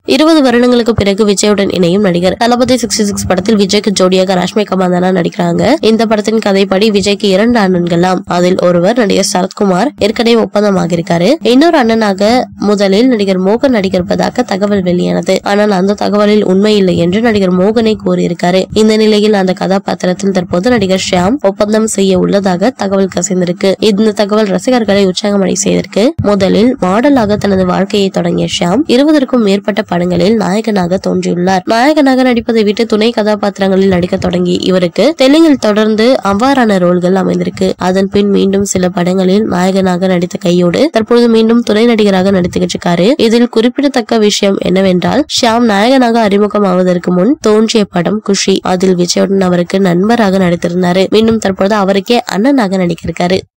இருபது வருடங்களுக்கு பிறகு விஜயுடன் இணையும் நடிகர் தளபதி சிக்ஸ்டி சிக்ஸ் படத்தில் விஜய்க்கு ஜோடியாக ராஷ்மிகா மந்தனா நடிக்கிறாங்க இந்த படத்தின் கதைப்படி விஜய்க்கு இரண்டு அண்ணன்களாம் அதில் ஒருவர் நடிகர் சரத்குமார் ஏற்கனவே ஒப்பந்தமாக இருக்காரு இன்னொரு அண்ணனாக முதலில் நடிகர் மோகன் நடிக்க இருப்பதாக தகவல் வெளியானது ஆனால் அந்த தகவலில் உண்மை இல்லை என்று நடிகர் மோகனை கூறியிருக்காரு இந்த நிலையில் அந்த கதாபாத்திரத்தில் தற்போது நடிகர் ஷியாம் ஒப்பந்தம் செய்ய உள்ளதாக தகவல் கசிந்திருக்கு இந்த தகவல் ரசிகர்களை உற்சாகமடை செய்திருக்கு முதலில் மாடலாக தனது வாழ்க்கையை தொடங்கிய ஷியாம் இருபதற்கும் மேற்பட்ட படங்களில் நாயகனாக தோன்றியுள்ளார் நாயகனாக நடிப்பதை விட்டு துணை கதாபாத்திரங்களில் நடிக்க தொடங்கி இவருக்கு தெலுங்கில் தொடர்ந்து அவ்வாறான ரோல்கள் அமைந்திருக்கு அதன் பின் மீண்டும் சில படங்களில் நாயகனாக நடித்த கையோடு தற்பொழுது மீண்டும் துணை நடிகராக நடித்துக்கிட்டு இருக்காரு இதில் குறிப்பிடத்தக்க விஷயம் என்னவென்றால் ஷியாம் நாயகனாக அறிமுகமாவதற்கு முன் தோன்றிய படம் குஷி அதில் விஜயுடன் அவருக்கு நண்பராக நடித்திருந்தாரு மீண்டும் தற்பொழுது அவருக்கே அண்ணனாக நடிக்கிருக்காரு